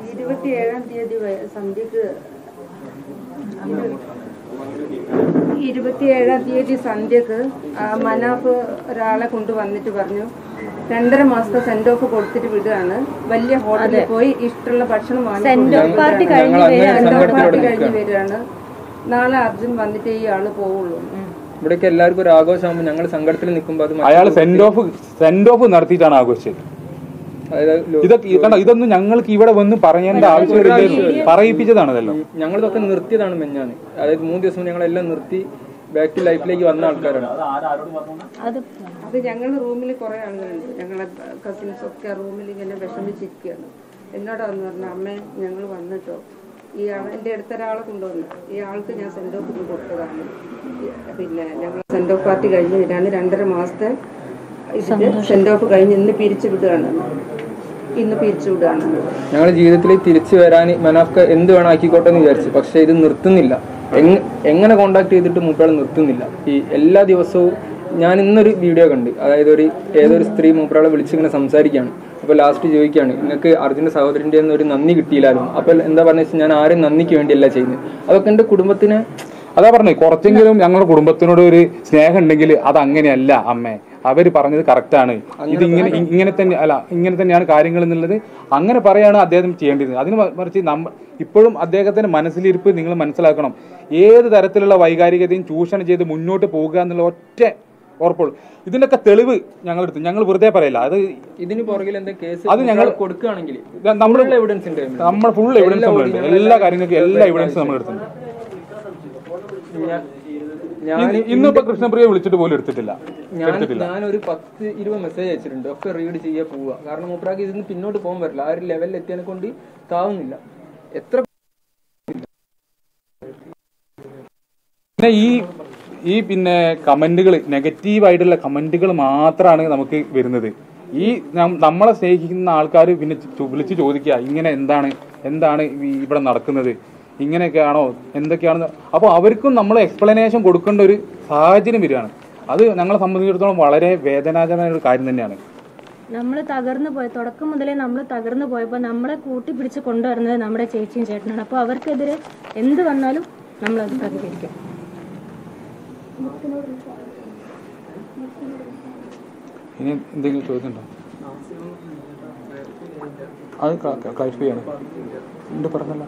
ഇരുപത്തിയേഴാം തീയതി വ- സന്ധ്യക്ക് ഇരുപത്തിയേഴാം തീയതി സന്ധ്യക്ക് ആ, മനാഫ് ഒരാളെ കൊണ്ടുവന്നിട്ട് പറഞ്ഞു രണ്ടര മാസത്തെ സെന്റ് ഓഫ് കൊടുത്തിട്ട് വിടുകയാണ് വലിയ ഹോട്ടലിൽ പോയി ഇഷ്ടമുള്ള ഭക്ഷണം വാങ്ങി സെന്റ് ഓഫ് പാർട്ടി കൊടുത്തിട്ട് കഴിഞ്ഞ് ഞങ്ങൾ അങ്ങനെ സെന്റ് ഓഫ് പാർട്ടി സങ്കടത്തിലൂടെ കഴിഞ്ഞ് വരികയാണ് നാളെ അർജുൻ വന്നിട്ട് ഈ ആള് പോവുള്ളൂ ഇവിടേക്ക് എല്ലാവർക്കും ഒരു ആഘോഷമാകുമ്പോൾ ഞങ്ങൾ സങ്കടത്തിൽ നിൽക്കുമ്പോൾ അത് അയാൾ സെന്റ് ഓഫ് സെന്റ് ഓഫ് നടത്തിയിട്ടാണ് ആഘോഷിച്ചത് അതായത് ലോ- ഇതൊക്കെ കണ്ടോ ഇതൊന്നും ഞങ്ങൾക്ക് ഇവിടെ വന്ന് പറയേണ്ട ആവശ്യമില്ല പറയിപ്പിച്ചതാണ് ഇതെല്ലാം ഞങ്ങളിതൊക്കെ നിർത്തിയതാണ് മെഞ്ഞാന്ന് അതായത് മൂന്ന് ദിവസം ഞങ്ങളെല്ലാം നിർത്തി ബാക്ക് ടു ലൈഫിലേക്ക് വന്ന ആൾക്കാരാണ് അത് അത് ഞങ്ങൾ റൂമിൽ കുറെ ആളുകളുണ്ട് ഞങ്ങളെ കസിൻസ് ഒക്കെ റൂമിൽ ഇങ്ങനെ വിഷമിച്ചിരിക്കുകയാണ് എന്നോട് വന്ന് പറഞ്ഞു അമ്മേ ഞങ്ങൾ വന്നിട്ടോ ഈ ആൾ എൻ്റെ അടുത്തൊരാളെ കൊണ്ടുവന്നു ഈ ആൾക്ക് ഞാൻ സെൻഡ് ഓഫ് ഇത് കൊടുത്തതാണ് പിന്നെ ഞങ്ങൾ സെൻഡ് ഓഫ് പാർട്ടി കഴിഞ്ഞ് വരാണ് രണ്ടര മാസത്തെ ഇതിന്റെ സെൻഡ് ഓഫ് കഴിഞ്ഞ് ഇന്ന് പിരിച്ചു വിടുകയാണ് ഇന്ന് പിരിച്ചു വിടുകയാണ് ഞങ്ങളുടെ ജീവിതത്തിൽ തിരിച്ചു വരാൻ മനാഫ്ക എന്ത് വേണം ആക്കിക്കോട്ടെ എന്ന് വിചാരിച്ചു പക്ഷെ ഇത് നിർത്തുന്നില്ല എങ് എങ്ങനെ കോണ്ടാക്ട് ചെയ്തിട്ട് മൂപ്പയാൾ നിർത്തുന്നില്ല ഈ എല്ലാ ദിവസവും ഞാൻ ഇന്നൊരു വീഡിയോ കണ്ട് അതായത് ഒരു ഏതൊരു സ്ത്രീ മൂപ്പയാളെ വിളിച്ചിങ്ങനെ സംസാരിക്കുകയാണ് അപ്പോൾ ലാസ്റ്റ് ചോദിക്കുകയാണ് നിങ്ങൾക്ക് അർജുൻ്റെ സഹോദരൻ്റെ ഒന്നും ഒരു നന്ദി കിട്ടിയില്ലായിരുന്നു അപ്പോൾ എന്താ പറഞ്ഞ വെച്ചാൽ ഞാൻ ആരും നന്ദിക്ക് വേണ്ടിയല്ല ചെയ്യുന്നത് അതൊക്കെ എൻ്റെ കുടുംബത്തിന് അതാ പറഞ്ഞേ കുറച്ചെങ്കിലും ഞങ്ങളുടെ കുടുംബത്തിനോട് ഒരു സ്നേഹം ഉണ്ടെങ്കിൽ അത് അങ്ങനെയല്ല അമ്മേ അവര് പറഞ്ഞത് കറക്റ്റാണ് ഇത് ഇങ്ങനെ ഇങ്ങനെ തന്നെ അല്ല ഇങ്ങനെ തന്നെയാണ് കാര്യങ്ങൾ എന്നുള്ളത് അങ്ങനെ പറയാണ് അദ്ദേഹം ചെയ്യേണ്ടത് അതിന് മ- മറിച്ച് നമ്മ ഇപ്പോഴും അദ്ദേഹത്തിന്റെ മനസ്സിലിരിപ്പ് നിങ്ങൾ മനസ്സിലാക്കണം ഏത് തരത്തിലുള്ള വൈകാരികതയും ചൂഷണം ചെയ്ത് മുന്നോട്ട് പോകുക എന്നുള്ള ഒറ്റ ഉറപ്പുള്ളൂ ഇതിന്റെയൊക്കെ തെളിവ് ഞങ്ങളെടുത്ത് ഞങ്ങൾ വെറുതെ പറയില്ല അത് ഇതിന് പുറകിൽ എന്താ കേസ് അത് ഞങ്ങൾ കൊടുക്കുകയാണെങ്കിൽ നമ്മൾ എവിഡൻസ് ഉണ്ട് നമ്മൾ ഫുൾ എവിഡൻസ് നമ്മളുണ്ട് എല്ലാ കാര്യങ്ങൾക്കും എല്ലാ എവിഡൻസും നമ്മൾ എടുത്തിട്ടുണ്ട് ഞാൻ- ഞാൻ ഇന്ന് ഇന്നിപ്പോ കൃഷ്ണപ്രിയ വിളിച്ചിട്ട് പോലും എടുത്തിട്ടില്ല ഞാൻ ഞാനൊരു പത്ത് ഇരുപത് മെസ്സേജ് അയച്ചിട്ടുണ്ട് ഒക്കെ റീഡ് ചെയ്യാൻ പോവുക കാരണം മൂപ്പറാക്ക് ഇതിന് പിന്നോട്ട് പോകാൻ പറ്റില്ല ആ ഒരു ലെവലിൽ എത്തിയതിനെ കൊണ്ട് താവുന്നില്ല എത്ര പിന്നെ ഈ ഈ പിന്നെ കമന്റുകൾ നെഗറ്റീവ് ആയിട്ടുള്ള കമന്റുകൾ മാത്രമാണ് നമുക്ക് വരുന്നത് ഈ നം- നമ്മളെ സ്നേഹിക്കുന്ന ആൾക്കാർ പിന്നെ ചു- വിളിച്ച് ചോദിക്കുക ഇങ്ങനെ എന്താണ് എന്താണ് ഈ ഇവിടെ നടക്കുന്നത് ഇങ്ങനെയൊക്കെയാണോ എന്തൊക്കെയാണെന്ന് അപ്പോൾ അവർക്കും നമ്മൾ എക്സ്പ്ലനേഷൻ കൊടുക്കേണ്ട ഒരു സാഹചര്യം വരികയാണ് അത് ഞങ്ങളെ സംബന്ധിച്ചിടത്തോളം വളരെ വേദനാജനമായ ഒരു കാര്യം തന്നെയാണ് നമ്മൾ തകർന്നു പോയ തുടക്കം മുതലേ നമ്മൾ തകർന്നു പോയപ്പോൾ നമ്മളെ കൂട്ടിപ്പിടിച്ച് കൊണ്ടുവരുന്നത് നമ്മുടെ ചേച്ചിയും ചേട്ടനാണ് അപ്പോൾ അവർക്കെതിരെ എന്ത് വന്നാലും നമ്മളത് പ്രതികരിക്കും ഇനി എന്തെങ്കിലും ചോദ്യം ഉണ്ടോ അത് ക്ലാരിഫൈ ചെയ്യണം ഉണ്ട് പറഞ്ഞല്ലോ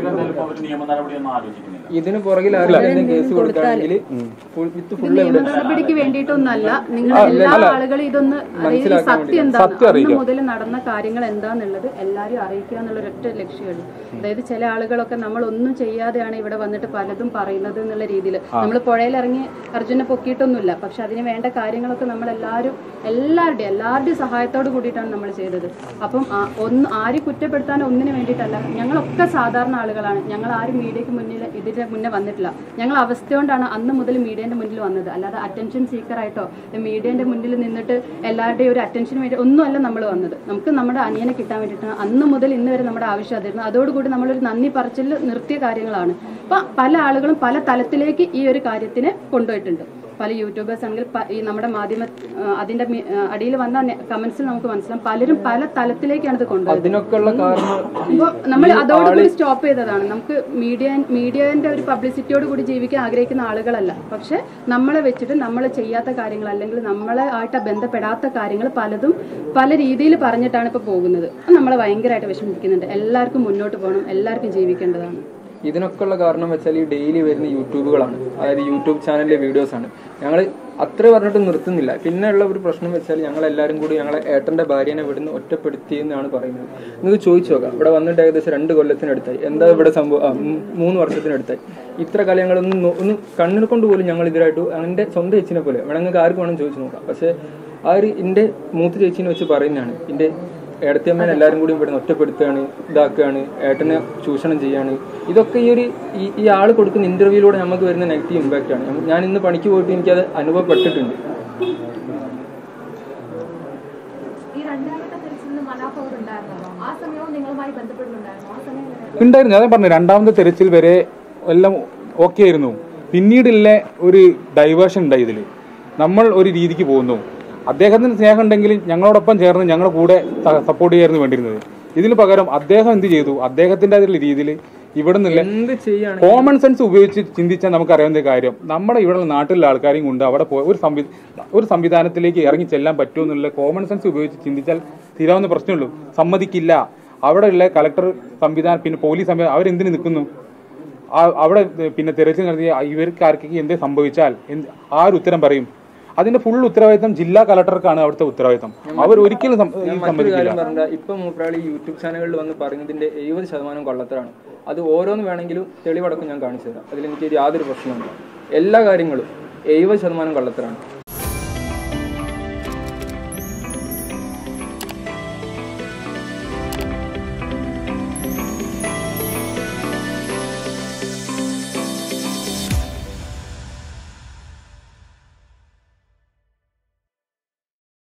ഇതിന് പുറകിൽ ആരെങ്കിലും കേസ് കൊടുക്കുകയാണെങ്കിൽ വിത്ത് ഫുൾ എവിഡൻസ് നടപടിക്ക് വേണ്ടിയിട്ടൊന്നല്ല നിങ്ങൾ എല്ലാ ആളുകളും ഇതൊന്ന് അതായത് ഈ സത്യം എന്താണ് അന്ന് മുതൽ നടന്ന കാര്യങ്ങൾ എന്താന്നുള്ളത് എല്ലാവരും അറിയിക്കുക എന്നുള്ള ഒരൊറ്റ ലക്ഷ്യമുള്ളൂ അതായത് ചില ആളുകളൊക്കെ നമ്മൾ ഒന്നും ചെയ്യാതെയാണ് ഇവിടെ വന്നിട്ട് പലതും പറയുന്നത് എന്നുള്ള രീതിയിൽ നമ്മൾ പുഴയിലിറങ്ങി അർജുനെ പൊക്കിയിട്ടൊന്നുമില്ല പക്ഷെ അതിന് വേണ്ട കാര്യങ്ങളൊക്കെ നമ്മൾ എല്ലാവരും എല്ലാവരുടെയും എല്ലാവരുടെയും സഹായത്തോട് കൂടിയിട്ടാണ് നമ്മൾ ചെയ്തത് അപ്പം ആ- ഒന്ന് ആരും കുറ്റപ്പെടുത്താൻ ഒന്നിനു വേണ്ടിയിട്ടല്ല ഞങ്ങളൊക്കെ സാധാരണ ആളുകളാണ് ഞങ്ങൾ ആരും മീഡിയക്ക് മുന്നിൽ ഇതിന്റെ മുന്നേ വന്നിട്ടില്ല ഞങ്ങൾ അവസ്ഥ കൊണ്ടാണ് അന്ന് മുതൽ മീഡിയന്റെ മുന്നിൽ വന്നത് അല്ലാതെ അറ്റൻഷൻ സീക്കറായിട്ടോ മീഡിയന്റെ മുന്നിൽ നിന്നിട്ട് എല്ലാവരുടെയും ഒരു അറ്റൻഷന് വേണ്ടി ഒന്നുമല്ല നമ്മൾ വന്നത് നമുക്ക് നമ്മുടെ അനിയനെ കിട്ടാൻ വേണ്ടിയിട്ടാണ് അന്ന് മുതൽ ഇന്ന് വരെ നമ്മുടെ ആവശ്യം അതായിരുന്നു അതോടുകൂടി നമ്മളൊരു നന്ദി പറച്ചിൽ നിർത്തിയ കാര്യങ്ങളാണ് അപ്പൊ പല ആളുകളും പല തലത്തിലേക്ക് ഈ ഒരു കാര്യത്തിനെ കൊണ്ടുപോയിട്ടുണ്ട് പല യൂട്യൂബേഴ്സ് ആണെങ്കിൽ പ- ഈ നമ്മുടെ മാധ്യമ ആ, അതിന്റെ അടിയിൽ വന്ന കമന്റ്സിൽ നമുക്ക് മനസ്സിലാവും പലരും പല തലത്തിലേക്കാണ് ഇത് കൊണ്ടുപോയത് അതിനൊക്കെ ഉള്ള കാരണം അപ്പൊ നമ്മൾ അതോടുകൂടി സ്റ്റോപ്പ് ചെയ്തതാണ് നമുക്ക് മീഡിയ മീഡിയന്റെ ഒരു പബ്ലിസിറ്റിയോട് കൂടി ജീവിക്കാൻ ആഗ്രഹിക്കുന്ന ആളുകളല്ല പക്ഷെ നമ്മളെ വെച്ചിട്ട് നമ്മൾ ചെയ്യാത്ത കാര്യങ്ങൾ അല്ലെങ്കിൽ നമ്മളെ ആയിട്ട് ബന്ധപ്പെടാത്ത കാര്യങ്ങൾ പലതും പല രീതിയിൽ പറഞ്ഞിട്ടാണ് ഇപ്പൊ പോകുന്നത് അത് നമ്മളെ ഭയങ്കരമായിട്ട് വിഷമിപ്പിക്കുന്നുണ്ട് എല്ലാവർക്കും മുന്നോട്ട് പോകണം എല്ലാവർക്കും ജീവിക്കേണ്ടതാണ് ഇതിനൊക്കെ ഉള്ള കാരണം വെച്ചാൽ ഈ ഡെയിലി വരുന്ന യൂട്യൂബുകളാണ് അതായത് യൂട്യൂബ് ചാനലിലെ വീഡിയോസ് ആണ് ഞങ്ങൾ അത്ര പറഞ്ഞിട്ട് നിർത്തുന്നില്ല പിന്നെ ഉള്ള ഒരു പ്രശ്നം വെച്ചാൽ ഞങ്ങൾ എല്ലാവരും കൂടി ഞങ്ങളെ ഏട്ടന്റെ ഭാര്യനെ ഇവിടുന്ന് ഒറ്റപ്പെടുത്തി എന്നാണ് പറയുന്നത് നിങ്ങൾക്ക് ചോദിച്ചു നോക്കാം ഇവിടെ വന്നിട്ട് ഏകദേശം രണ്ട് കൊല്ലത്തിനടുത്തായി എന്താ ഇവിടെ സംഭവം ആ, ഉം, മൂന്ന് വർഷത്തിനടുത്തായി ഇത്ര കാലം ഞങ്ങളൊന്നും നോ- ഒന്ന് കണ്ണിനെ കൊണ്ട് പോലും ഞങ്ങൾ ഇതിലായിട്ട് എൻ്റെ സ്വന്തം ചേച്ചിനെ പോലെ വേണമെങ്കിൽ ആർക്ക് വേണം ചോദിച്ചു നോക്കാം പക്ഷേ ആ ഒരു എൻ്റെ മൂത്ത ചേച്ചിനെ വെച്ച് പറയുന്നതാണ് എൻ്റെ ഏടത്തിയമ്മേനെ എല്ലാവരും കൂടി ഇവിടുന്ന് ഒറ്റപ്പെടുത്തുകയാണ് ഇതാക്കുകയാണ് ഏട്ടനെ ചൂഷണം ചെയ്യാണ് ഇതൊക്കെ ഈ ഒരു ഈ ഈ ആൾ കൊടുക്കുന്ന ഇന്റർവ്യൂയിലൂടെ നമുക്ക് വരുന്ന നെഗറ്റീവ് ഇമ്പാക്റ്റ് ആണ് ഞാൻ ഇന്ന് പണിക്ക് പോയിട്ട് എനിക്കത് അനുഭവപ്പെട്ടിട്ടുണ്ട് ഈ രണ്ടാമത്തെ തിരിച്ചിൽ മനാഫ് അവർ ഉണ്ടായിരുന്നോ ആ സമയവും നിങ്ങളുമായി ബന്ധപ്പെടുന്നുണ്ടായിരുന്നു ആ സമയം എങ്ങനെ? ഉണ്ടായിരുന്നു ഞാൻ പറഞ്ഞു രണ്ടാമത്തെ തെരച്ചിൽ വരെ എല്ലാം ഓക്കെ ആയിരുന്നു പിന്നീടുള്ള ഒരു ഡൈവേർഷൻ ഉണ്ടായി ഇതിൽ നമ്മൾ ഒരു രീതിക്ക് പോകുന്നു അദ്ദേഹത്തിന് സ്നേഹം ഉണ്ടെങ്കിൽ ഞങ്ങളോടൊപ്പം ചേർന്ന് ഞങ്ങളുടെ കൂടെ സപ്പോർട്ട് ചെയ്യായിരുന്നു വേണ്ടിയിരുന്നത് ഇതിന് പകരം അദ്ദേഹം എന്ത് ചെയ്തു അദ്ദേഹത്തിന്റെ രീതിയിൽ ഇവിടെ നിന്നുള്ള എന്ത് ചെയ്യാണ് കോമൺ സെൻസ് ഉപയോഗിച്ച് ചിന്തിച്ചാൽ നമുക്കറിയാവുന്ന ഒരു കാര്യം നമ്മുടെ ഇവിടെ നാട്ടിലുള്ള ആൾക്കാരെയും കൊണ്ട് അവിടെ പോയി ഒരു സംവി ഒരു സംവിധാനത്തിലേക്ക് ഇറങ്ങി ചെല്ലാൻ പറ്റുമോ എന്നുള്ള കോമൺ സെൻസ് ഉപയോഗിച്ച് ചിന്തിച്ചാൽ തീരാവുന്ന പ്രശ്നമുള്ളൂ സമ്മതിക്കില്ല അവിടെയുള്ള കളക്ടർ സംവിധാനം പിന്നെ പോലീസ് സംവിധാനം അവരെന്തിനു നിൽക്കുന്നു ആ- അവിടെ പിന്നെ തിരച്ചിൽ നടത്തിയ ഇവർക്ക് ആർക്കൊക്കെ എന്ത് സംഭവിച്ചാൽ എന്ത് ആര് ഉത്തരം പറയും അതിന്റെ ഫുൾ ഉത്തരവാദിത്തം ജില്ലാ കളക്ടർക്കാണ് അവിടുത്തെ ഉത്തരവാദിത്തം അവർ ഒരിക്കലും സം- ഞാൻ മറ്റൊരു സമ്മതിക്കില്ല കാര്യം പറഞ്ഞാൽ ഇപ്പൊ മൂപ്പരാളി യൂട്യൂബ് ചാനലുകളിൽ വന്ന് പറയുന്നതിന്റെ എഴുപത് ശതമാനം കൊള്ളത്തരാണ് അത് ഓരോന്ന് വേണമെങ്കിലും തെളിവടക്കം ഞാൻ കാണിച്ചു തരാം അതിൽ എനിക്ക് യാതൊരു പ്രശ്നവുമില്ല എല്ലാ കാര്യങ്ങളും എഴുപത് ശതമാനം കൊള്ളത്തരാണ്